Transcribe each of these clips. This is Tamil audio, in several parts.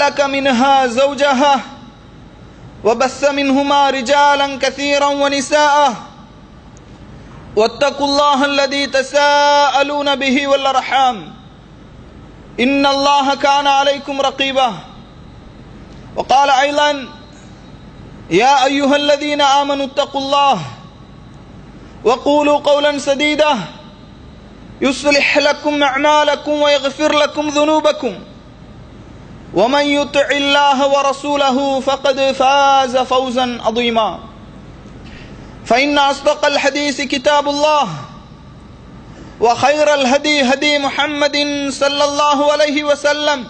خلق منها زوجها وبث منهما رجالا كثيرا ونساء واتقوا الله الذي تساءلون به والارحام ان الله كان عليكم رقيبا وقال ايضا يا ايها الذين امنوا اتقوا الله وقولوا قولا سديدا يصلح لكم اعمالكم ويغفر لكم ذنوبكم ومن يطع الله ورسوله فقد فاز فوزا عظيما فان اصدق الحديث كتاب الله وخير الهدي هدي محمد صلى الله عليه وسلم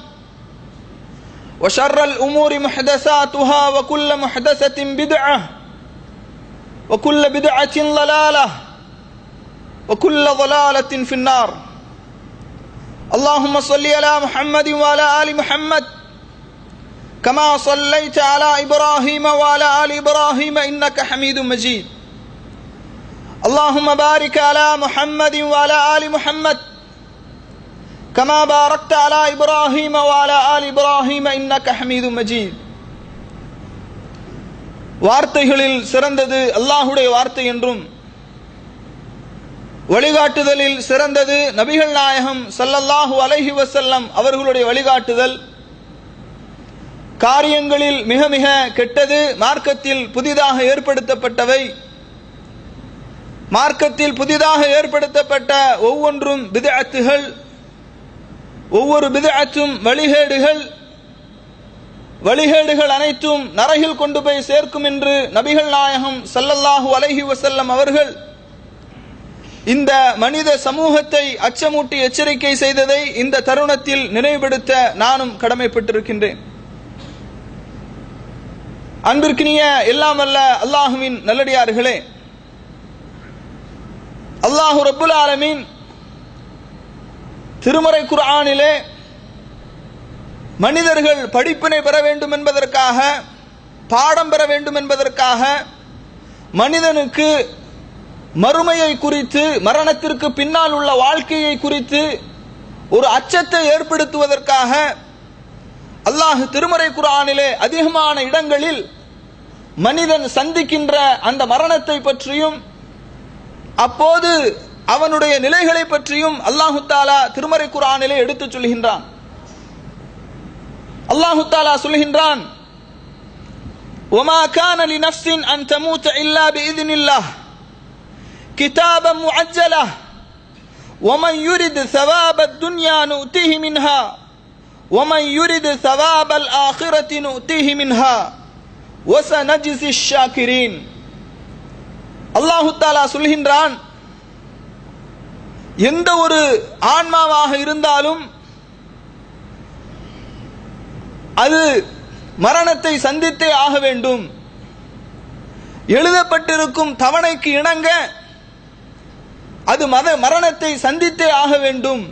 وشر الامور محدثاتها وكل محدثه بدعه وكل بدعه ضلاله وكل ضلالة في النار اللهم صل على محمد وعلى آل محمد كما صليت على إبراهيم وعلى آل إبراهيم إنك حميد مجيد اللهم بارك على محمد وعلى آل محمد كما باركت على إبراهيم وعلى آل إبراهيم إنك حميد مجيد வார்த்தைகளில் சிறந்தது அல்லாஹுடைய வார்த்தை என்றும் வழிகாட்டுதலில் சிறந்தது நபிகள் நாயகம் சல்லல்லாஹு அலைஹி வசல்லம் அவர்களுடைய வழிகாட்டுதல் காரியங்களில் மிக மிக கெட்டது மார்க்கத்தில் புதிதாக ஏற்படுத்தப்பட்டவை மார்க்கத்தில் புதிதாக ஏற்படுத்தப்பட்ட ஒவ்வொன்றும் பிதஅத்துகள் ஒவ்வொரு பிதஅத்தும் வழிகேடுகள் வழிகேடுகள் அனைத்தும் நரகில் கொண்டு போய் சேர்க்கும் என்று நபிகள் நாயகம் சல்லல்லாஹு அலைஹி வசல்லம் அவர்கள் இந்த மனித சமூகத்தை அச்சமூட்டி எச்சரிக்கை செய்ததை இந்த தருணத்தில் நினைவுபடுத்த நானும் கடமைப்பட்டிருக்கின்றேன் அன்பிற்கினிய எல்லாம் அல்ல அல்லாஹுவின் நல்லடியார்களே அல்லாஹு ரப்புல் ஆலமீன் திருமறை குர்ஆனிலே மனிதர்கள் படிப்பினை பெற வேண்டும் என்பதற்காக பாடம் பெற வேண்டும் என்பதற்காக மனிதனுக்கு மறுமையை குறித்து மரணத்திற்கு பின்னால் உள்ள வாழ்க்கையை குறித்து ஒரு அச்சத்தை ஏற்படுத்துவதற்காக அல்லாஹ் திருமறை குரானிலே அதிகமான இடங்களில் மனிதன் சந்திக்கின்ற அந்த மரணத்தை பற்றியும் அப்போது அவனுடைய நிலைகளை பற்றியும் அல்லாஹு தாலா திருமறை குரானிலே எடுத்துச் சொல்கின்றான் அல்லாஹு தாலா சொல்கின்றான் ஒமா கான லி நஃப்ஸின் அன் தமூத இல்லா பிஇذنில்லாஹ் كتابا معجلة ومن يرد ثواب الدنيا نؤتيه منها ومن يرد ثواب الآخرة نؤتيه منها وسنجزي الشاكرين அல்லாஹு தாலா சொல்கின்றான் எந்த ஒரு ஆன்மாவாக இருந்தாலும் அது மரணத்தை சந்தித்தே ஆக வேண்டும் எழுதப்பட்டிருக்கும் தவணைக்கு இணங்க அது மத மரணத்தை சந்தித்தே ஆக வேண்டும்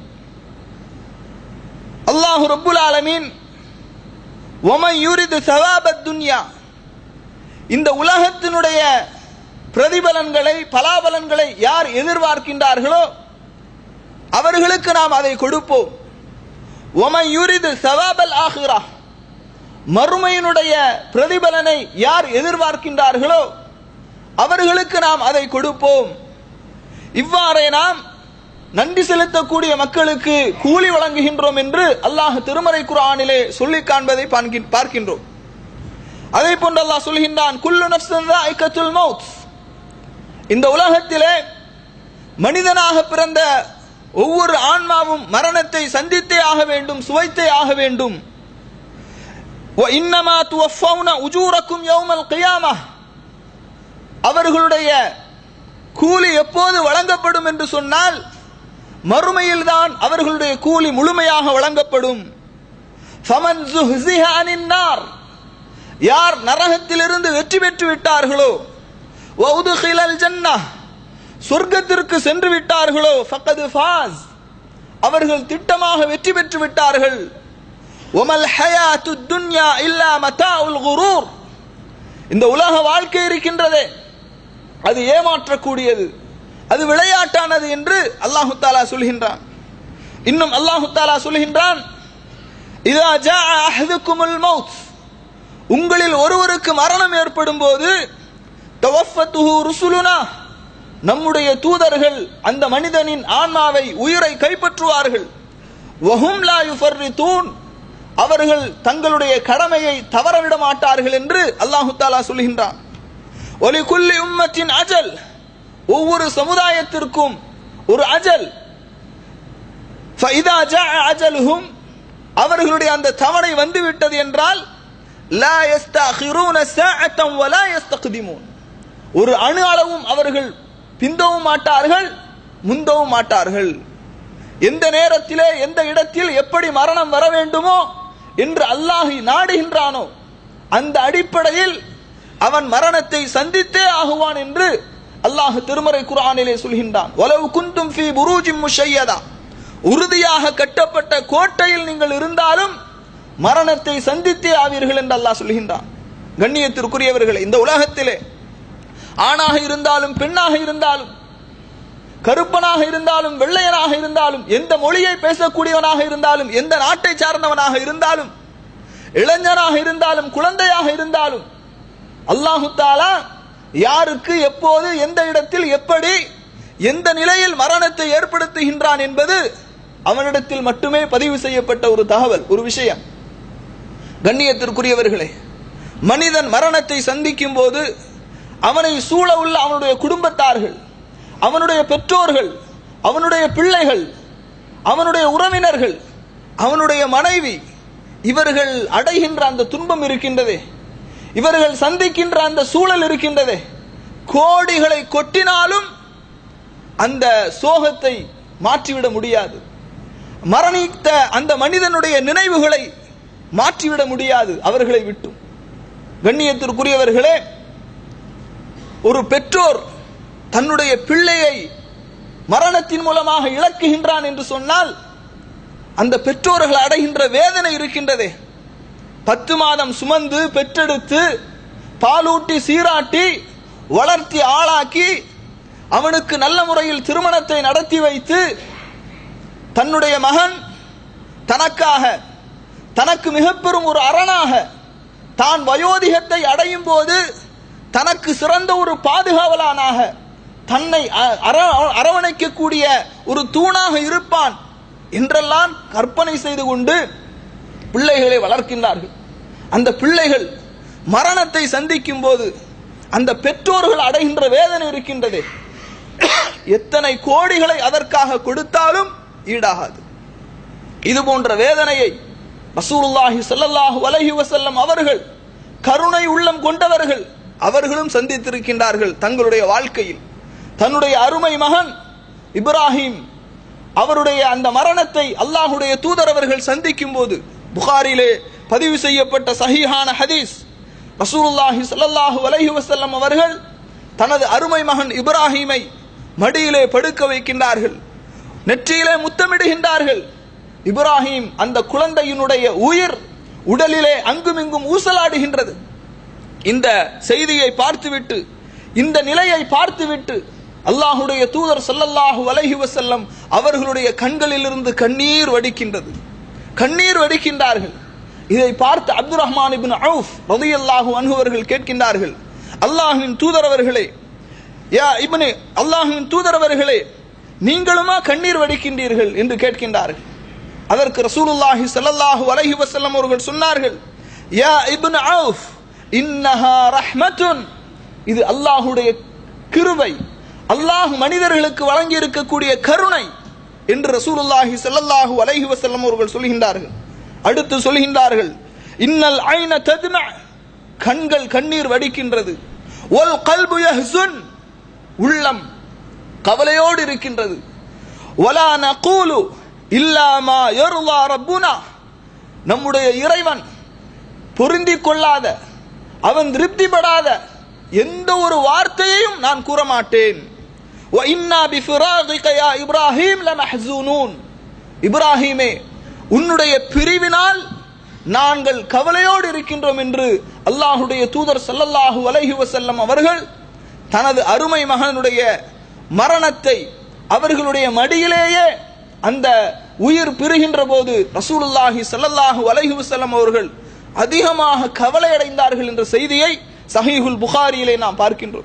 அல்லாஹு ரப்புல் ஆலமீன் ஒமை யூரிது சவாபத் துன்யா இந்த உலகத்தினுடைய பிரதிபலன்களை பலாபலன்களை யார் எதிர்பார்க்கின்றார்களோ அவர்களுக்கு நாம் அதை கொடுப்போம் ஒமை யூரிது சவாபல் ஆகிறா மறுமையினுடைய பிரதிபலனை யார் எதிர்பார்க்கின்றார்களோ அவர்களுக்கு நாம் அதை கொடுப்போம் இவ்வாறே நாம் நன்றி செலுத்தக்கூடிய மக்களுக்கு கூலி வழங்குகின்றோம் என்று அல்லாஹ் திருமறை குரானிலே சொல்லி காண்பதை பார்க்கின்றோம் அதே போன்று அல்லாஹ் சொல்கின்றான் குல்லு நப்சல் மவுத் இந்த உலகத்திலே மனிதனாக பிறந்த ஒவ்வொரு ஆன்மாவும் மரணத்தை சந்தித்தே ஆக வேண்டும் சுவைத்தே ஆக வேண்டும் இன்னமா துவஃபவுன உஜூரக்கும் யௌமல் கியாமா அவர்களுடைய கூலி எப்போது வழங்கப்படும் என்று சொன்னால் மறுமையில்தான் அவர்களுடைய கூலி முழுமையாக வழங்கப்படும் ஃபமன் zuhziha அனின் நார் யார் நரகத்திலிருந்து வெற்றி பெற்று விட்டார்களோ வௌதுகிலல் ஜன்னah சொர்க்கத்திற்கு சென்று விட்டார்களோ ஃபக்கது ஃபாஸ் அவர்கள் திட்டமாக வெற்றி பெற்று விட்டார்கள் ஒமல் ஹயாத்து துன்யா இல்லா மதாஉல் குரூர் இந்த உலக வாழ்க்கை இருக்கின்றதே அது ஏமாற்றக்கூடியது அது விளையாட்டானது என்று அல்லாஹு தாலா சொல்கின்றான் இன்னும் அல்லாஹு தாலா சொல்கின்றான் இதா ஜா அஹதுக்குமுல் மௌத் உங்களில் ஒருவருக்கு மரணம் ஏற்படும் போது தவஃபத்துஹு ருசுலுனா நம்முடைய தூதர்கள் அந்த மனிதனின் ஆன்மாவை உயிரை கைப்பற்றுவார்கள் வஹும் லா யுஃபர்ரிதூன் அவர்கள் தங்களுடைய கடமையை தவறவிட மாட்டார்கள் என்று அல்லாஹு தாலா சொல்கின்றான் ஒலி குல்லி உம்மத்தின் அஜல் ஒவ்வொரு சமுதாயத்திற்கும் ஒரு அஜல் ஃபைதா ஜா அஜலுஹும் அவர்களுடைய அந்த தவணை வந்துவிட்டது என்றால் லா யஸ்தகிரூன சாஅத்தம் வலா யஸ்தக்திமூன் ஒரு அணு அளவும் அவர்கள் பிந்தவும் மாட்டார்கள் முந்தவும் மாட்டார்கள் எந்த நேரத்திலே எந்த இடத்தில் எப்படி மரணம் வர வேண்டுமோ என்று அல்லாஹ் நாடுகின்றானோ அந்த அடிப்படையில் அவன் மரணத்தை சந்தித்தே ஆகுவான் என்று அல்லாஹ் திருமறை குர்ஆனிலே சொல்கின்றான் வலவு குந்தும் ஃபீ புரூஜிம் முஷையதா உறுதியாக கட்டப்பட்ட கோட்டையில் நீங்கள் இருந்தாலும் மரணத்தை சந்தித்தே ஆவீர்கள் என்று அல்லாஹ் சொல்கின்றான் கண்ணியத்திற்குரியவர்களே இந்த உலகத்திலே ஆணாக இருந்தாலும் பெண்ணாக இருந்தாலும் கருப்பனாக இருந்தாலும் வெள்ளையனாக இருந்தாலும் எந்த மொழியை பேசக்கூடியவனாக இருந்தாலும் எந்த நாட்டை சார்ந்தவனாக இருந்தாலும் இளைஞனாக இருந்தாலும் குழந்தையாக இருந்தாலும் அல்லாஹு தாலா யாருக்கு எப்போது எந்த இடத்தில் எப்படி எந்த நிலையில் மரணத்தை ஏற்படுத்துகின்றான் என்பது அவனிடத்தில் மட்டுமே பதிவு செய்யப்பட்ட ஒரு தகவல் ஒரு விஷயம் கண்ணியத்திற்குரியவர்களே மனிதன் மரணத்தை சந்திக்கும் போது அவனை சூழ உள்ள அவனுடைய குடும்பத்தார்கள் அவனுடைய பெற்றோர்கள் அவனுடைய பிள்ளைகள் அவனுடைய உறவினர்கள் அவனுடைய மனைவி இவர்கள் அடைகின்ற அந்த துன்பம் இருக்கின்றதே இவர்கள் சந்திக்கின்ற அந்த சூழல் இருக்கின்றதே கோடிகளை கொட்டினாலும் அந்த சோகத்தை மாற்றிவிட முடியாது மரணித்த அந்த மனிதனுடைய நினைவுகளை மாற்றிவிட முடியாது அவர்களை விட்டும் கண்ணியத்திற்குரியவர்களே ஒரு பெற்றோர் தன்னுடைய பிள்ளையை மரணத்தின் மூலமாக இழக்குகின்றான் என்று சொன்னால் அந்த பெற்றோர்கள் அடைகின்ற வேதனை இருக்கின்றதே பத்து மாதம் சுமந்து பெற்றெடுத்து பாலூட்டி சீராட்டி வளர்த்தி ஆளாக்கி அவனுக்கு நல்ல முறையில் திருமணத்தை நடத்தி வைத்து தன்னுடைய மகன் தனக்காக தனக்கு மிக பெரும் ஒரு அரணாக தான் வயோதிகத்தை அடையும் போது தனக்கு சிறந்த ஒரு பாதுகாவலானாக தன்னை அ- அர- அரவணைக்கக்கூடிய ஒரு தூணாக இருப்பான் என்றெல்லாம் கற்பனை செய்து கொண்டு பிள்ளைகளை வளர்க்கின்றார்கள் அந்த பிள்ளைகள் மரணத்தை சந்திக்கும் போது அந்த பெற்றோர்கள் அடைகின்ற வேதனை இருக்கின்றதே எத்தனை கோடிகளை அதற்காக கொடுத்தாலும் ஈடாகாது இது போன்ற வேதனையை ரசூலுல்லாஹி ஸல்லல்லாஹு அலைஹி வஸல்லம் அவர்கள் கருணை உள்ளம் கொண்டவர்கள் அவர்களும் சந்தித்திருக்கின்றார்கள் தங்களுடைய வாழ்க்கையில் தன்னுடைய அருமை மகன் இப்ராஹிம் அவருடைய அந்த மரணத்தை அல்லாஹுடைய தூதர் அவர்கள் சந்திக்கும் போது புகாரிலே பதிவு செய்யப்பட்ட சஹீஹான ஹதீஸ் ரசூலுல்லாஹி ஸல்லல்லாஹு அலைஹி வஸல்லம் அவர்கள் தனது அருமை மகன் இப்ராஹீமை மடியிலே படுக்க வைக்கின்றார்கள் நெற்றியிலே முத்தமிடுகின்றார்கள் இப்ராஹிம் அந்த குழந்தையினுடைய உயிர் உடலிலே அங்குமிங்கும் ஊசலாடுகின்றது இந்த செய்தியை பார்த்துவிட்டு இந்த நிலையை பார்த்துவிட்டு அல்லாஹுடைய தூதர் ஸல்லல்லாஹு அலைஹி வஸல்லம் அவர்களுடைய கண்களிலிருந்து கண்ணீர் வடிக்கின்றது கண்ணீர் வடிக்கின்றார்கள் இதை பார்த்து அப்துல் ரஹ்மான் இப்னு அவுஃப் ரலியல்லாஹு அன்ஹு அவர்கள் கேட்கின்றார்கள் அல்லாஹ்வின் தூதர் அவர்களே யா இப்னு அல்லாஹ்வின் தூதர் அவர்களே நீங்களுமா கண்ணீர் வடிக்கின்றீர்கள் என்று கேட்கின்றார்கள் அதற்கு ரசூலுல்லாஹி ஸல்லல்லாஹு அலைஹி வஸல்லம் அவர்கள் சொன்னார்கள் யா இப்னு அவுஃப் இன்னஹா ரஹ்மத்துன் இது அல்லாஹுடைய கிருபை அல்லாஹ் மனிதர்களுக்கு வழங்கி இருக்கக்கூடிய கருணை என்று ரசூலுல்லாஹி ஸல்லல்லாஹு அலைஹி வஸல்லம் அவர்கள் சொல்கின்றார்கள் அடுத்து சொல்கின்றார்கள் இன்னல் ஐன தத்ம கண்கள் கண்ணீர் வடிக்கின்றது ஒல் கல்பு யஹ்சுன் உள்ளம் கவலையோடு இருக்கின்றது வலா நகூலு இல்லாமா யர்லா ரப்புனா நம்முடைய இறைவன் பொருந்திக் கொள்ளாத அவன் திருப்திப்படாத எந்த ஒரு வார்த்தையையும் நான் கூற மாட்டேன் وَإِنَّا بِفِرَاقِكَ يَا إِبْرَاهِيمُ لَمَحْزُونُونَ இப்ராஹீமே உன்னுடைய பிரிவினால் நாங்கள் கவலையோடு இருக்கின்றோம் என்று அல்லாஹுடைய தூதர் ஸல்லல்லாஹு அலைஹி வஸல்லம் அவர்கள் தனது அருமை மகனுடைய மரணத்தை அவர்களுடைய மடியிலேயே அந்த உயிர் பிரிகின்ற போது ரசூலுல்லாஹி ஸல்லல்லாஹு அலைஹி வஸல்லம் அவர்கள் அதிகமாக கவலை அடைந்தார்கள் என்ற செய்தியை சஹீஹுல் புகாரியிலே நாம் பார்க்கின்றோம்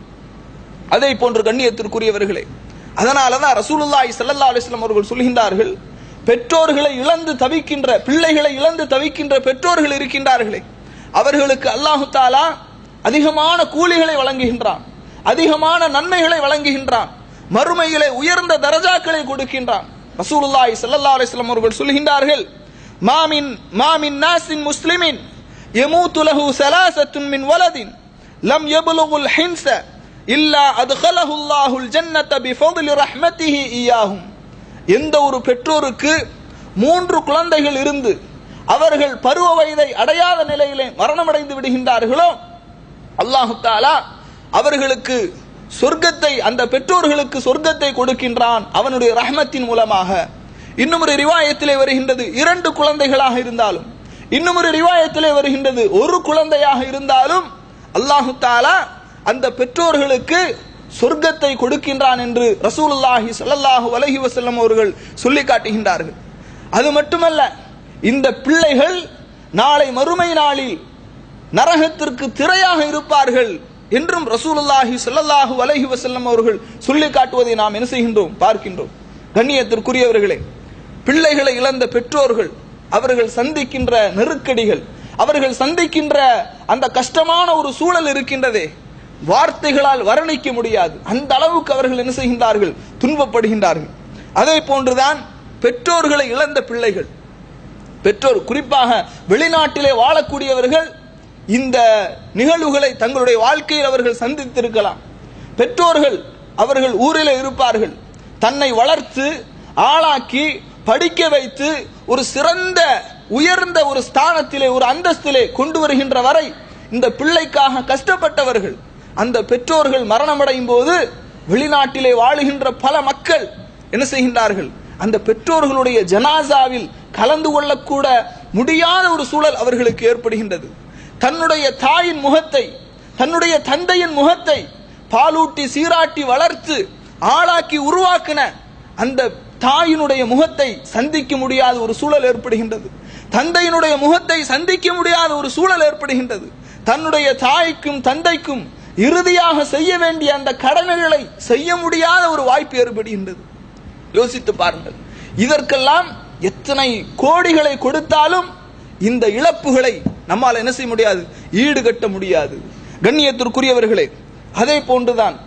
அதே போன்று கண்ணியத்திற்குரியவர்களே அதனால தான் ரசூலுல்லாஹி ஸல்லல்லாஹு அலைஹி வஸல்லம் அவர்கள் சொல்கின்றார்கள் பெற்றோர்களை இழந்து தவிக்கின்ற பிள்ளைகளை இழந்து தவிக்கின்ற பெற்றோர்கள் இருக்கின்றார்களே அவர்களுக்கு அல்லாஹு தாலா அதிகமான கூலிகளை வழங்குகின்றான் அதிகமான நன்மைகளை வழங்குகின்றான் மறுமையிலே உயர்ந்த தரஜாக்களை கொடுக்கின்றான் ரசூலுல்லாஹி ஸல்லல்லாஹு அலைஹி வஸல்லம் அவர்கள் சொல்கின்றார்கள் மாமின் மாமின் நாசின் முஸ்லிமின் யமூத்து லஹு ஸலாசத்துன் மின் வலதின் லம் யப்லுகுல் ஹின்ஸ இல்லா அத்கலஹு அல்லாஹுல் ஜன்னத பிஃபضل ரஹ்மத்திஹி இய்யாஹும் எந்த ஒரு பெற்றோருக்கு மூன்று குழந்தைகள் இருந்து அவர்கள் பருவ வயதை அடையாத நிலையிலே மரணமடைந்து விடுகின்றார்களோ அல்லாஹு தாலா அவர்களுக்கு சொர்க்கத்தை அந்த பெற்றோர்களுக்கு சொர்க்கத்தை கொடுக்கின்றான் அவனுடைய ரஹ்மத்தின் மூலமாக இன்னும் ஒரு ரிவாயத்திலே வருகின்றது இரண்டு குழந்தைகளாக இருந்தாலும் இன்னும் ஒரு ரிவாயத்திலே வருகின்றது ஒரு குழந்தையாக இருந்தாலும் அல்லாஹு தாலா அந்த பெற்றோர்களுக்கு சொர்க்கத்தை கொடுக்கின்றான் என்று ரசூலுல்லாஹி ஸல்லல்லாஹு அலைஹி வஸல்லம் அவர்கள் சொல்லி காட்டுகின்றார்கள் அது மட்டுமல்ல இந்த பிள்ளைகள் நாளை மறுமை நாளில் நரகத்திற்கு திரையாக இருப்பார்கள் என்றும் ரசூலுல்லாஹி ஸல்லல்லாஹு அலைஹி வஸல்லம் அவர்கள் சொல்லி காட்டுவதை நாம் என்ன செய்கின்றோம் பார்க்கின்றோம் கண்ணியத்திற்குரியவர்களே பிள்ளைகளை இழந்த பெற்றோர்கள் அவர்கள் சந்திக்கின்ற நெருக்கடிகள் அவர்கள் சந்திக்கின்ற அந்த கஷ்டமான ஒரு சூழல் இருக்கின்றதே வார்த்தைகளால் வர்ணிக்க முடியாது அந்த அளவுக்கு அவர்கள் என்ன செய்கின்றார்கள் துன்பப்படுகின்றார்கள் அதே போன்றுதான் பெற்றோர்களை இழந்த பிள்ளைகள் பெற்றோர் குறிப்பாக வெளிநாட்டிலே வாழக்கூடியவர்கள் இந்த நிகழ்வுகளை தங்களுடைய வாழ்க்கையில் அவர்கள் சந்தித்திருக்கலாம் பெற்றோர்கள் அவர்கள் ஊரில் இருப்பார்கள் தன்னை வளர்த்து ஆளாக்கி படிக்க வைத்து ஒரு சிறந்த உயர்ந்த ஒரு ஸ்தானத்திலே ஒரு அந்தஸ்திலே கொண்டு வருகின்ற வரை இந்த பிள்ளைக்காக கஷ்டப்பட்டவர்கள் அந்த பெற்றோர்கள் மரணமடையும் போது வெளிநாட்டிலே வாழுகின்ற பல மக்கள் என்ன செய்கின்றார்கள் அந்த பெற்றோர்களுடைய ஜனாசாவில் கலந்து கொள்ளக்கூட முடியாத ஒரு சூழல் அவர்களுக்கு ஏற்படுகின்றது தன்னுடைய தாயின் முகத்தை தன்னுடைய தந்தையின் முகத்தை பாலூட்டி சீராட்டி வளர்த்து ஆளாக்கி உருவாக்கின அந்த தாயினுடைய முகத்தை சந்திக்க முடியாத ஒரு சூழல் ஏற்படுகின்றது தந்தையினுடைய முகத்தை சந்திக்க முடியாத ஒரு சூழல் ஏற்படுகின்றது தன்னுடைய தாய்க்கும் தந்தைக்கும் இறுதியாக செய்ய வேண்டிய அந்த கடமைகளை செய்ய முடியாத ஒரு வாய்ப்பு ஏற்படுகின்றது யோசித்து பாருங்கள் இதற்கெல்லாம் எத்தனை கோடிகளை கொடுத்தாலும் இந்த இழப்புகளை நம்மால் என்ன செய்ய முடியாது ஈடுகட்ட முடியாது கண்ணியத்திற்குரியவர்களே அதே போன்றுதான்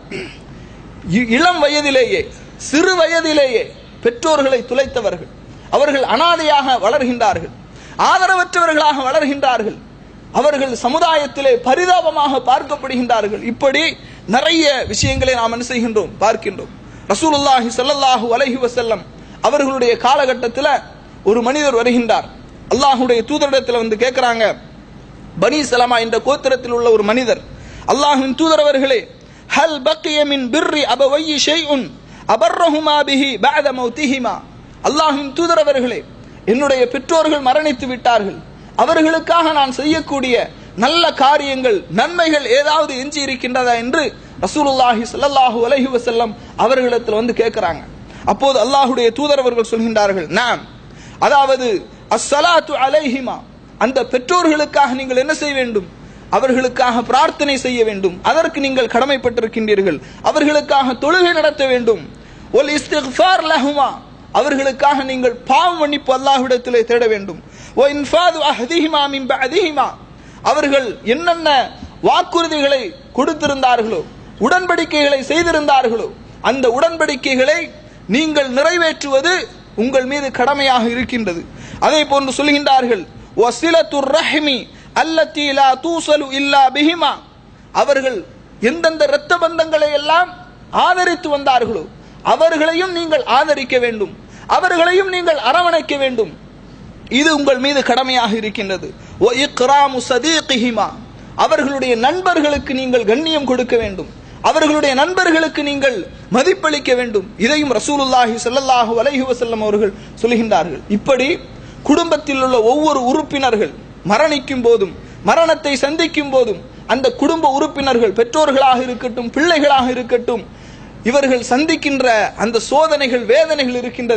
இ- இளம் வயதிலேயே சிறு வயதிலேயே பெற்றோர்களை துளைத்தவர்கள் அவர்கள் அனாதையாக வளர்கின்றார்கள் ஆதரவற்றவர்களாக வளர்கின்றார்கள் அவர்கள் சமுதாயத்திலே பரிதாபமாக பார்க்கப்படுகின்றார்கள் இப்படி நிறைய விஷயங்களை நாம் என்ன செய்கின்றோம் பார்க்கின்றோம் ரசூலுல்லாஹி ஸல்லல்லாஹு அலைஹி வஸல்லம் அவர்களுடைய காலகட்டத்தில் ஒரு மனிதர் வருகின்றார் அல்லாஹ்வுடைய தூதரிடத்தில் வந்து கேட்கிறாங்க பனி சலமா என்ற கோத்திரத்தில் உள்ள ஒரு மனிதர் அல்லாஹ்வின் தூதர் அவர்களே ஹல் பக்கிய மின் பிர்ரி அபவையி ஷைஉன் அபர்ரஹுமா பிஹி பஅத மௌத்திஹிமா அல்லாஹ்வின் தூதர் அவர்களே என்னுடைய பெற்றோர்கள் மரணித்து விட்டார்கள் அவர்களுக்காக நான் செய்யக்கூடிய நல்ல காரியங்கள் நன்மைகள் ஏதாவது எஞ்சி இருக்கின்றதா என்று ரசூலுல்லாஹி ஸல்லல்லாஹு அலைஹி வஸல்லம் அவர்களிடத்தில் வந்து கேட்கிறாங்க அப்போது அல்லாஹ்வுடைய தூதர் அவர்கள் சொல்கின்றார்கள் நாம் அதாவது அஸ்ஸலாத்து அலைஹிமா அந்த பெற்றோர்களுக்காக நீங்கள் என்ன செய்ய வேண்டும் அவர்களுக்காக பிரார்த்தனை செய்ய வேண்டும் அதற்கு நீங்கள் கடமைப்பட்டிருக்கின்றீர்கள் அவர்களுக்காக தொழுகை நடத்த வேண்டும் ஒல் இஸ்திக்ஃபார் லஹுமா அவர்களுக்காக நீங்கள் பாவ மன்னிப்பு அல்லாஹ்விடத்திலே தேட வேண்டும் ஒ இன்ஃபாது அஹ்திஹிமா மின் பஅதிஹிமா அவர்கள் என்னென்ன வாக்குறுதிகளை கொடுத்திருந்தார்களோ உடன்படிக்கைகளை செய்திருந்தார்களோ அந்த உடன்படிக்கைகளை நீங்கள் நிறைவேற்றுவது உங்கள் மீது கடமையாக இருக்கின்றது அதே போன்று சொல்கின்றார்கள் வசிலத்துர் ரஹ்மி அல்லத்தி லா தூசலு இல்லா பிஹிமா அவர்கள் எந்தெந்த இரத்த பந்தங்களை எல்லாம் ஆதரித்து வந்தார்களோ அவர்களையும் நீங்கள் ஆதரிக்க வேண்டும் அவர்களையும் நீங்கள் அரவணைக்க வேண்டும் இது உங்கள் மீது கடமையாக இருக்கின்றது ஒ இக்ராமு சதீகிஹிமா அவர்களுடைய நண்பர்களுக்கு நீங்கள் கண்ணியம் கொடுக்க வேண்டும் அவர்களுடைய நண்பர்களுக்கு நீங்கள் மதிப்பளிக்க வேண்டும் இதையும் ரசூலுல்லாஹி ஸல்லல்லாஹு அலைஹி வஸல்லம் அவர்கள் சொல்கின்றார்கள் இப்படி குடும்பத்தில் உள்ள ஒவ்வொரு உறுப்பினர்கள் மரணிக்கும் போதும் மரணத்தை சந்திக்கும் போதும் அந்த குடும்ப உறுப்பினர்கள் பெற்றோர்களாக இருக்கட்டும் பிள்ளைகளாக இருக்கட்டும் இவர்கள் சந்திக்கின்ற அந்த சோதனைகள் வேதனைகள் இருக்கின்றதே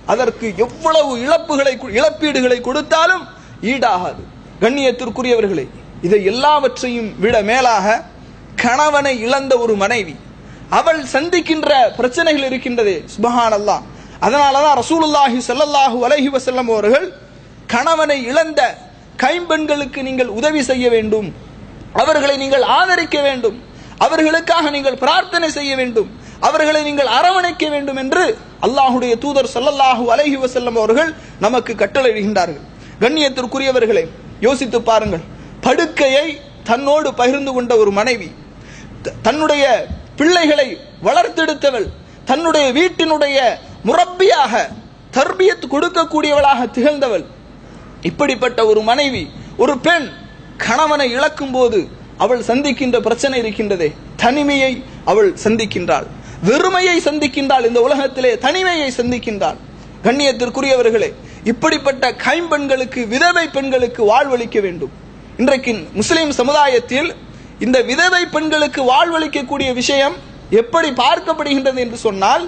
அதற்கு எவ்வளவு இழப்புகளை கு- இழப்பீடுகளை கொடுத்தாலும் ஈடாகாது கண்ணியத்திற்குரியவர்களே இதை எல்லாவற்றையும் விட மேலாக கணவனை இழந்த ஒரு மனைவி அவள் சந்திக்கின்ற பிரச்சனைகள் இருக்கின்றதே சுபஹானல்லாஹ் அதனாலதான் ரசூலுல்லாஹி ஸல்லல்லாஹு அலைஹி வஸல்லம் அவர்கள் கணவனை இழந்த கைம்பெண்களுக்கு நீங்கள் உதவி செய்ய வேண்டும் அவர்களை நீங்கள் ஆதரிக்க வேண்டும் அவர்களுக்காக நீங்கள் பிரார்த்தனை செய்ய வேண்டும் அவர்களை நீங்கள் அரவணைக்க வேண்டும் என்று அல்லாஹுடைய தூதர் ஸல்லல்லாஹு அலைஹி வஸல்லம் அவர்கள் நமக்கு கட்டளையிடுகின்றார்கள் கண்ணியத்திற்குரியவர்களே யோசித்து பாருங்கள் படுக்கையை தன்னோடு பகிர்ந்து கொண்ட ஒரு மனைவி த- தன்னுடைய பிள்ளைகளை வளர்த்தெடுத்தவள் தன்னுடைய வீட்டினுடைய முரப்பியாக தர்பியத் கொடுக்கக்கூடியவளாக திகழ்ந்தவள் இப்படிப்பட்ட ஒரு மனைவி ஒரு பெண் கணவனை இழக்கும் போது அவள் சந்திக்கின்ற பிரச்சனை இருக்கின்றதே தனிமையை அவள் சந்திக்கின்றாள் வெறுமையை சந்திக்கின்றாள் இந்த உலகத்திலே தனிமையை சந்திக்கின்றாள் கண்ணியத்திற்குரியவர்களே இப்படிப்பட்ட கைம்பெண்களுக்கு விதவை பெண்களுக்கு வாழ்வளிக்க வேண்டும் இன்றைக்கு முஸ்லிம் சமுதாயத்தில் இந்த விதவை பெண்களுக்கு வாழ்வளிக்கக்கூடிய விஷயம் எப்படி பார்க்கப்படுகின்றது என்று சொன்னால்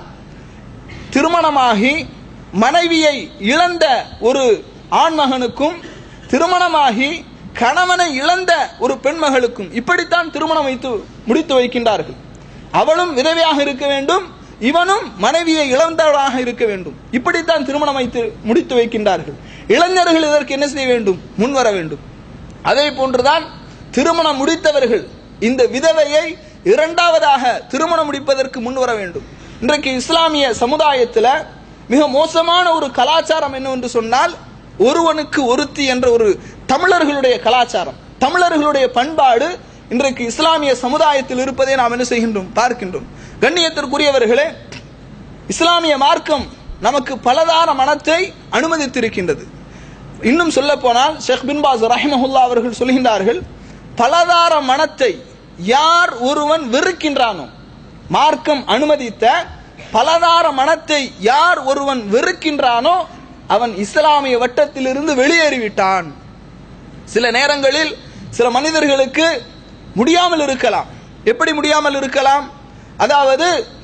திருமணமாகி மனைவியை இழந்த ஒரு ஆண்மகனுக்கும் திருமணமாகி கணவனை இழந்த ஒரு பெண்மகளுக்கும் இப்படித்தான் திருமணம் வைத்து முடித்து வைக்கின்றார்கள் அவளும் விதவையாக இருக்க வேண்டும் இவனும் மனைவியை இழந்தவளாக இருக்க வேண்டும் இப்படித்தான் திருமணம் வைத்து முடித்து வைக்கின்றார்கள் இளைஞர்கள் இதற்கு என்ன செய்ய வேண்டும் முன்வர வேண்டும் அதே போன்றுதான் திருமணம் முடித்தவர்கள் இந்த விதவையை இரண்டாவதாக திருமணம் முடிப்பதற்கு முன்வர வேண்டும் இன்றைக்கு இஸ்லாமிய சமுதாயத்தில் மிக மோசமான ஒரு கலாச்சாரம் என்னவென்று சொன்னால் ஒருவனுக்கு ஒருத்தி என்ற ஒரு தமிழர்களுடைய கலாச்சாரம் தமிழர்களுடைய பண்பாடு இன்றைக்கு இஸ்லாமிய சமுதாயத்தில் இருப்பதை நாம் என்ன செய்கின்றோம் பார்க்கின்றோம் கண்ணியத்திற்குரியவர்களே இஸ்லாமிய மார்க்கம் நமக்கு பலதார மனத்தை அனுமதித்திருக்கின்றது இன்னும் சொல்ல போனால் ஷேக் பின் பாஸ் ரஹிமஹுல்லா அவர்கள் சொல்கின்றார்கள் பலதார மனத்தை யார் ஒருவன் வெறுக்கின்றானோ மார்க்கம் அனுமதித்த பலதார மனத்தை யார் ஒருவன் வெறுக்கின்றானோ அவன் இஸ்லாமிய வட்டத்திலிருந்து வெளியேறிவிட்டான் சில நேரங்களில் சில மனிதர்களுக்கு முடியாமல் இருக்கலாம் எப்படி முடியாமல் இருக்கலாம் அதாவது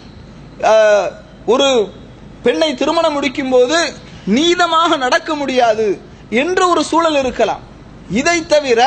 அஹ், ஒரு பெண்ணை திருமணம் முடிக்கும் போது நீதமாக நடக்க முடியாது என்ற ஒரு சூழல் இருக்கலாம் இதை தவிர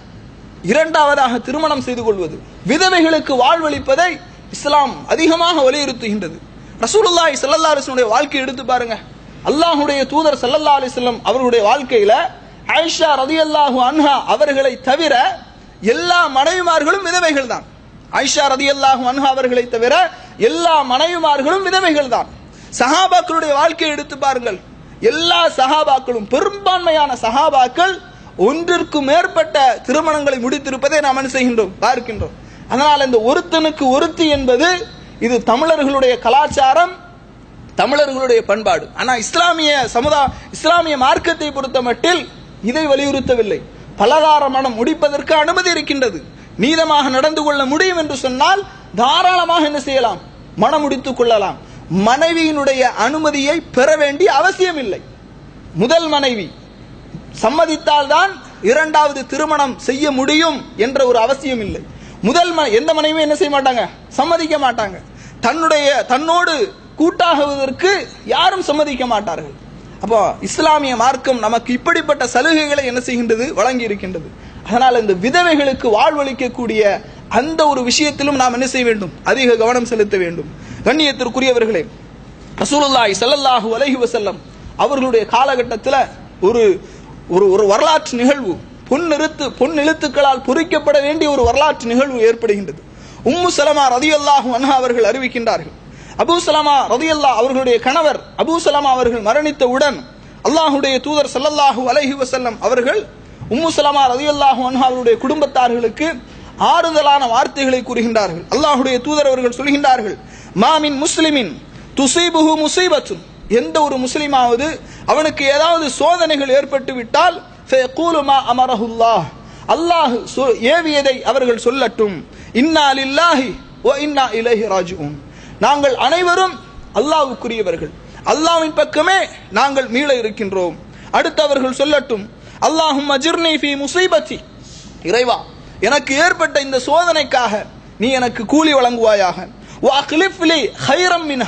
இரண்டாவதாக திருமணம் செய்து கொள்வது விதவைகளுக்கு வாழ்வளிப்பதை இஸ்லாம் அதிகமாக வலியுறுத்துகின்றது ரசூலுல்லாஹி ஸல்லல்லாஹு அலைஹி வஸல்லம் வாழ்க்கை எடுத்து பாருங்க அல்லாஹ்வுடைய தூதர் ஸல்லல்லாஹு அலைஹி வஸல்லம் அவர்களுடைய வாழ்க்கையில ஆயிஷா ரதியல்லாஹு அன்ஹா அவர்களை தவிர எல்லா மனைவிமார்களும் விதவைகள் தான் ஆயிஷா ரதியல்லாஹு அன்ஹா அவர்களை தவிர எல்லா மனைவிமார்களும் விதவைகள் தான் சஹாபாக்களுடைய வாழ்க்கையை எடுத்து பாருங்கள் எல்லா சஹாபாக்களும் பெரும்பான்மையான சஹாபாக்கள் ஒன்றிற்கு மேற்பட்ட திருமணங்களை முடித்திருப்பதை நாம் என்ன செய்கின்றோம் பார்க்கின்றோம் அதனால் இந்த ஒருத்தனுக்கு ஒருத்தி என்பது இது தமிழர்களுடைய கலாச்சாரம் தமிழர்களுடைய பண்பாடு ஆனா இஸ்லாமிய சமுதா இஸ்லாமிய மார்க்கத்தை பொறுத்த மட்டில் இதை வலியுறுத்தவில்லை பலதார மனம் முடிப்பதற்கு அனுமதி இருக்கின்றது நீதமாக நடந்து கொள்ள முடியும் என்று சொன்னால் தாராளமாக என்ன செய்யலாம் மனம் முடித்துக் கொள்ளலாம் மனைவியினுடைய அனுமதியை பெற வேண்டிய அவசியம் இல்லை முதல் மனைவி சம்மதித்தால்தான் இரண்டாவது திருமணம் செய்ய முடியும் என்ற ஒரு அவசியம் இல்லை முதல் ம- எந்த மனைவியும் என்ன செய்ய மாட்டாங்க சம்மதிக்க மாட்டாங்க தன்னுடைய தன்னோடு கூட்டாகுவதற்கு யாரும் சம்மதிக்க மாட்டார்கள் அப்போ இஸ்லாமிய மார்க்கம் நமக்கு இப்படிப்பட்ட சலுகைகளை என்ன செய்கின்றது வழங்கி இருக்கின்றது அதனால் இந்த விதவைகளுக்கு வாழ்வளிக்கக்கூடிய அந்த ஒரு விஷயத்திலும் நாம் என்ன செய்ய வேண்டும் அதிக கவனம் செலுத்த வேண்டும் கண்ணியத்திற்குரியவர்களே ரசூலுல்லாஹி ஸல்லல்லாஹு அலைஹி வஸல்லம் அவர்களுடைய காலகட்டத்தில் ஒரு ஒரு ஒரு வரலாற்று நிகழ்வு பொன்னெழுத்து பொன் எழுத்துக்களால் பொறிக்கப்பட வேண்டிய ஒரு வரலாற்று நிகழ்வு ஏற்படுகின்றது உம்மு சலமா ரதியல்லாஹு அன்ஹா அவர்கள் அறிவிக்கின்றார்கள் அபூ சலமா ரதியல்லா அவர்களுடைய கணவர் அபூ சலமா அவர்கள் மரணித்தவுடன் அல்லாஹுடைய தூதர் ஸல்லல்லாஹு அலைஹி வஸல்லம் அவர்கள் உம்மு சலமா ரதியல்லாஹு அன்ஹா அவருடைய குடும்பத்தார்களுக்கு ஆறுதலான வார்த்தைகளை கூறுகின்றார்கள் அல்லாஹுடைய தூதர் அவர்கள் சொல்கின்றார்கள் மாமின் முஸ்லிமின் துசீபுஹு முசீபத்துன் எந்த ஒரு முஸ்லிமாவது அவனுக்கு ஏதாவது சோதனைகள் ஏற்பட்டு விட்டால் ஃபயகூலு மா அமரஹுல்லாஹ் அல்லாஹ் சொ- ஏவியதை அவர்கள் சொல்லட்டும் இன்னா லில்லாஹி வ இன்னா இலைஹி ராஜிஊன் நாங்கள் அனைவரும் அல்லாஹ்வுக்குரியவர்கள் அல்லாஹ்வின் பக்கமே நாங்கள் மீள இருக்கின்றோம் அடுத்து அவர்கள் சொல்லட்டும் அல்லாஹும் அஜிர்னி ஃபி முசீபத்தி இறைவா எனக்கு ஏற்பட்ட இந்த சோதனைக்காக நீ எனக்கு கூலி வழங்குவாயாக வஅக்லிஃப் லி கைரம் மின்ஹா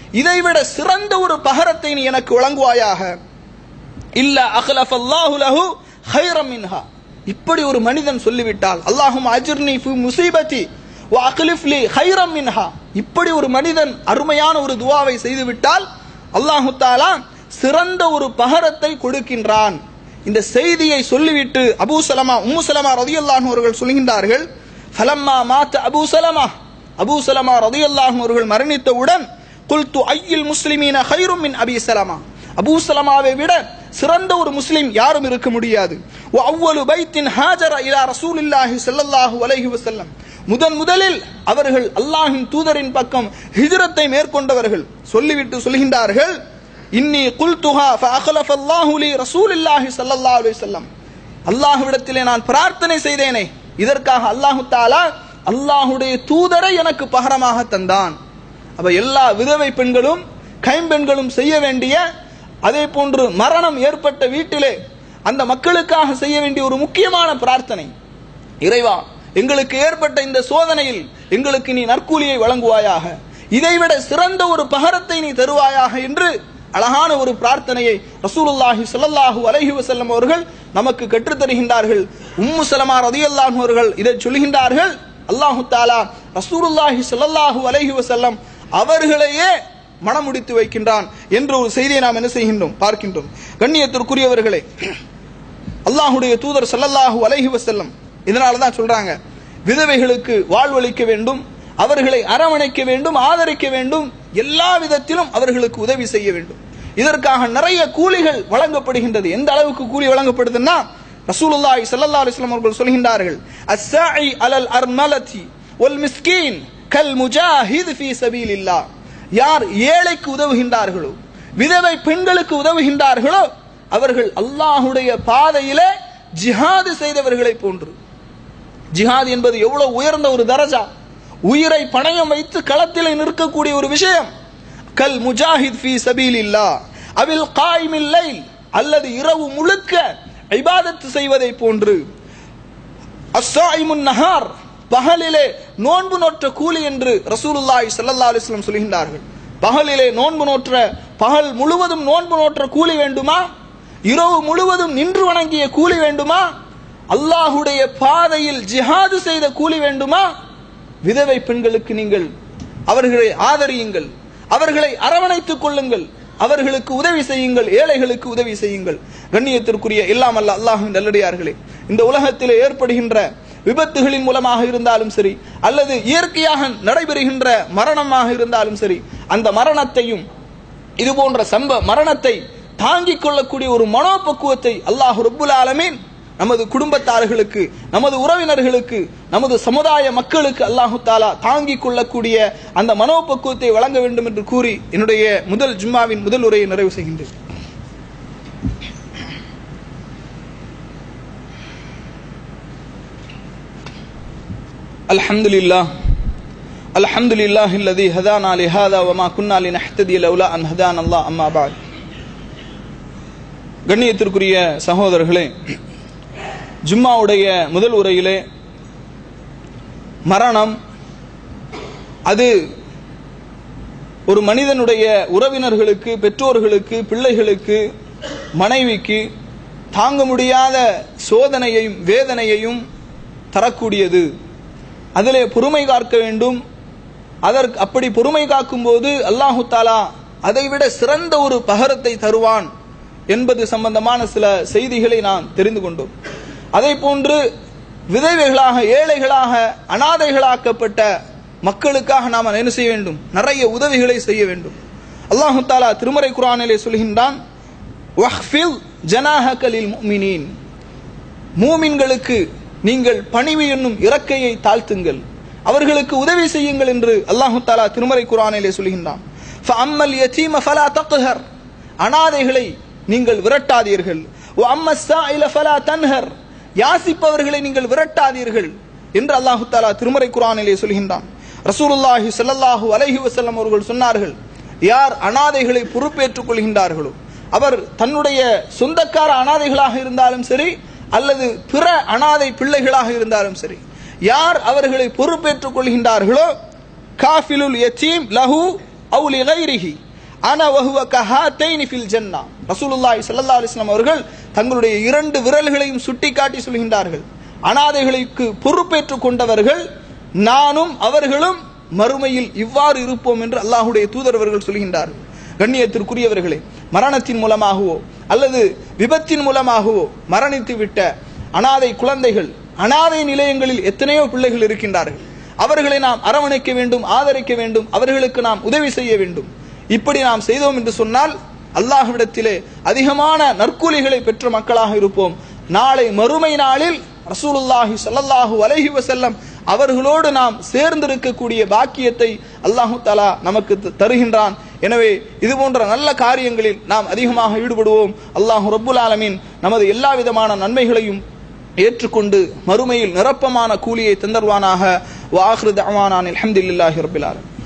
இதைவிட சிறந்த ஒரு பகரத்தை நீ எனக்கு வழங்குவாயாக இல்ல அஹ்லஃப் அல்லாஹு லஹு ஹைரம் மின்ஹா இப்படி ஒரு மனிதன் சொல்லிவிட்டால் அல்லாஹும் அஜிர்னி ஃபி முசீபத்தி வ அக்லிஃப் லி ஹைரம் மின்ஹா இப்படி ஒரு மனிதன் அருமையான ஒரு துவாவை செய்துவிட்டால் அல்லாஹு தாலா சிறந்த ஒரு பகரத்தை கொடுக்கின்றான் இந்த செய்தியை சொல்லிவிட்டு அபூ சலமா உம்மு சலமா ரதியல்லாஹு அவர்கள் சொல்கின்றார்கள் ஃபலம்மா மாத்த அபூ சலமா அபூ சலமா ரதியல்லாஹு அவர்கள் மரணித்தவுடன் குல்து ஐயில் முஸ்லிமீன ஹைரும் மின் அபி சலமா அபூ சலமாவை விட சிறந்த ஒரு முஸ்லிம் யாரும் இருக்க முடியாது வ அவ்வலு பைத்தின் ஹாஜர இலா ரசூலில்லாஹி ஸல்லல்லாஹு அலைஹி வஸல்லம் முதன் முதலில் அவர்கள் அல்லாஹ்வின் தூதரின் பக்கம் ஹிஜ்ரத்தை மேற்கொண்டவர்கள் சொல்லிவிட்டு சொல்கின்றார்கள் இன்னி குல்துஹா ஃபஅഖலஃப அல்லாஹு லி ரசூலில்லாஹி ஸல்லல்லாஹு அலைஹி வஸல்லம் அல்லாஹ்விடத்திலே நான் பிரார்த்தனை செய்தேனே இதற்காக அல்லாஹு தாலா அல்லாஹுடைய தூதரை எனக்கு பகரமாக தந்தான் அப்ப எல்லா விதவை பெண்களும் கைம்பெண்களும் செய்ய வேண்டிய அதே போன்று மரணம் ஏற்பட்ட வீட்டிலே அந்த மக்களுக்காக செய்ய வேண்டிய ஒரு முக்கியமான பிரார்த்தனை இறைவா எங்களுக்கு ஏற்பட்ட இந்த சோதனையில் எங்களுக்கு நீ நற்கூலியை வழங்குவாயாக இதைவிட சிறந்த ஒரு பகரத்தை நீ தருவாயாக என்று அழகான ஒரு பிரார்த்தனையை ரசூலுல்லாஹி ஸல்லல்லாஹு அலைஹி வஸல்லம் அவர்கள் நமக்கு கற்றுத் தருகின்றார்கள் உம்மு சலமா ரதியல்லாஹு அவர்கள் இதை சொல்கின்றார்கள் அல்லாஹு தாலா ரசூலுல்லாஹி ஸல்லல்லாஹு அலைஹி வஸல்லம் அவர்களையே மனமுடித்து வைக்கின்றான் என்ற ஒரு செய்தியை நாம் என்ன செய்கின்றோம் பார்க்கின்றோம் கண்ணியத்திற்குரியவர்களே அல்லாஹுடைய தூதர் ஸல்லல்லாஹு அலைஹி வஸல்லம் இதனால தான் சொல்றாங்க விதவைகளுக்கு வாழ்வளிக்க வேண்டும் அவர்களை அரவணைக்க வேண்டும் ஆதரிக்க வேண்டும் எல்லா விதத்திலும் அவர்களுக்கு உதவி செய்ய வேண்டும் இதற்காக நிறைய கூலிகள் வழங்கப்படுகின்றது எந்த அளவுக்கு கூலி வழங்கப்படுதுன்னா ரசூலுல்லாஹி ஸல்லல்லாஹு அலைஹி வஸல்லம் அவர்கள் சொல்கின்றார்கள் அஸ்ஸாஇ அலல் அர்மலதி வல் மிஸ்கீன் கல் முஜாஹித் ஃபீ சபீலில்லாஹ் யார் ஏழைக்கு உதவுகின்றார்களோ விதவை பெண்களுக்கு உதவுகின்றார்களோ அவர்கள் அல்லாஹுடைய பாதையிலே ஜிஹாது செய்தவர்களை போன்று ஜிஹாத் என்பது எவ்வளவு உயர்ந்த ஒரு தரஜா உயிரை பணயம் வைத்து களத்திலே நிற்கக்கூடிய ஒரு விஷயம் கல் முஜாஹித் ஃபி சபீலில்லா அவில் காய்மில் லைல் அல்லது இரவு முழுக்க இபாதத்து செய்வதை போன்று அஸ்ஸாயிமுன் நஹார் பகலிலே நோன்பு நோற்ற கூலி என்று ரசூலுல்லாஹி ஸல்லல்லாஹு அலைஹி வஸல்லம் சொல்கின்றார்கள் பகலிலே நோன்பு நோற்ற பகல் முழுவதும் நோன்பு நோற்ற கூலி வேண்டுமா இரவு முழுவதும் நின்று வணங்கிய கூலி வேண்டுமா அல்லாஹுடைய பாதையில் ஜிஹாது செய்த கூலி வேண்டுமா விதவை பெண்களுக்கு நீங்கள் அவர்களை ஆதரியுங்கள் அவர்களை அரவணைத்துக் கொள்ளுங்கள் அவர்களுக்கு உதவி செய்யுங்கள் ஏழைகளுக்கு உதவி செய்யுங்கள் கண்ணியத்திற்குரிய இல்லாமல்ல அல்லாஹின் நல்லடியார்களே இந்த உலகத்திலே ஏற்படுகின்ற விபத்துகளின் மூலமாக இருந்தாலும் சரி அல்லது இயற்கையாக நடைபெறுகின்ற மரணமாக இருந்தாலும் சரி அந்த மரணத்தையும் இது போன்ற சம்ப மரணத்தை தாங்கிக் கொள்ளக்கூடிய ஒரு மனோபக்குவத்தை அல்லாஹ் ரப்புல் ஆலமீன் நமது குடும்பத்தார்களுக்கு நமது உறவினர்களுக்கு நமது சமுதாய மக்களுக்கு அல்லாஹு தாலா தாங்கிக் கொள்ளக்கூடிய அந்த மனோபக்குவத்தை வழங்க வேண்டும் என்று கூறி என்னுடைய முதல் ஜும்மாவின் முதல் உரையை நிறைவு செய்கின்றேன் الحمد لله الحمد لله الذي هدانا لهذا وما كنا لنهتدي لولا ان هدانا الله اما بعد கண்ணியத்திற்குரிய சகோதரர்களே ஜும்மாவுடைய முதல் உரையிலே மரணம் அது ஒரு மனிதனுடைய உறவினர்களுக்கு பெற்றோர்களுக்கு பிள்ளைகளுக்கு மனைவிக்கு தாங்க முடியாத சோதனையையும் வேதனையையும் தரக்கூடியது அதிலே பொறுமை காக்க வேண்டும் அதற்கு அப்படி பொறுமை காக்கும் போது அல்லாஹு தாலா அதைவிட சிறந்த ஒரு பகரத்தை தருவான் என்பது சம்பந்தமான சில செய்திகளை நாம் தெரிந்து கொண்டோம் அதே போன்று விதவைகளாக ஏழைகளாக அனாதைகளாக்கப்பட்ட மக்களுக்காக நாம் என்ன செய்ய வேண்டும் நிறைய உதவிகளை செய்ய வேண்டும் அல்லாஹு தாலா திருமறை குரானிலே சொல்கின்றான் வஹ்ஃபில் ஜனாஹகலில் முஃமினீன் மூமின்களுக்கு நீங்கள் பணிவு என்னும் இறக்கையை தாழ்த்துங்கள் அவர்களுக்கு உதவி செய்யுங்கள் என்று அல்லாஹு தாலா திருமறை குரானிலே சொல்கின்றான் ஃபஅம்மல் யதீம ஃபலா தக்ஹர் அனாதைகளை நீங்கள் விரட்டாதீர்கள் வ அம்ம ஸாயில ஃபலா தன்ஹர் யாசிப்பவர்களை நீங்கள் விரட்டாதீர்கள் என்று அல்லாஹு தாலா திருமறை குரானிலே சொல்கின்றான் ரசூலுல்லாஹி ஸல்லல்லாஹு அலைஹி வஸல்லம் அவர்கள் சொன்னார்கள் யார் அனாதைகளை பொறுப்பேற்றுக் கொள்கின்றார்களோ அவர் தன்னுடைய சொந்தக்கார அனாதைகளாக இருந்தாலும் சரி அல்லது பிற அனாதை பிள்ளைகளாக இருந்தாலும் சரி யார் அவர்களை பொறுப்பேற்றுக் கொள்கின்றார்களோ காஃபிலுல் யத்தீம் லஹு அவு லிகைரிஹி அன வஹுவ கஹாத்தைனி ஃபில் ஜன்னா ரசூலுல்லாஹி ஸல்லல்லாஹு அலைஹி வஸல்லம் அவர்கள் தங்களுடைய இரண்டு விரல்களையும் சுட்டிக்காட்டி சொல்கின்றார்கள் அனாதைகளுக்கு பொறுப்பேற்றுக் கொண்டவர்கள் நானும் அவர்களும் மறுமையில் இவ்வாறு இருப்போம் என்று அல்லாஹுடைய தூதரவர்கள் சொல்கின்றார்கள் கண்ணியத்திற்குரியவர்களே மரணத்தின் மூலமாகவோ அல்லது விபத்தின் மூலமாகவோ மரணித்து விட்ட அனாதை குழந்தைகள் அனாதை நிலையங்களில் எத்தனையோ பிள்ளைகள் இருக்கின்றார்கள் அவர்களை நாம் அரவணைக்க வேண்டும் ஆதரிக்க வேண்டும் அவர்களுக்கு நாம் உதவி செய்ய வேண்டும் இப்படி நாம் செய்தோம் என்று சொன்னால் அல்லாஹ்விடத்திலே அதிகமான நற்கூலிகளை பெற்ற மக்களாக இருப்போம் நாளை மறுமை நாளில் ரசூலுல்லாஹி ஸல்லல்லாஹு அலைஹி வஸல்லம் அவர்களோடு நாம் சேர்ந்திருக்கக்கூடிய பாக்கியத்தை அல்லாஹு தஆலா நமக்கு த- தருகின்றான் எனவே இது போன்ற நல்ல காரியங்களில் நாம் அதிகமாக ஈடுபடுவோம் அல்லாஹ் ரப்புல் ஆலமீன் நமது எல்லா விதமான நன்மைகளையும் ஏற்றுக்கொண்டு மறுமையில் நிரப்பமான கூலியை தந்தருவானாக வாஹ்ரு தஅவானான் அல்ஹம்துலில்லாஹி ரப்பில் ஆலமீன்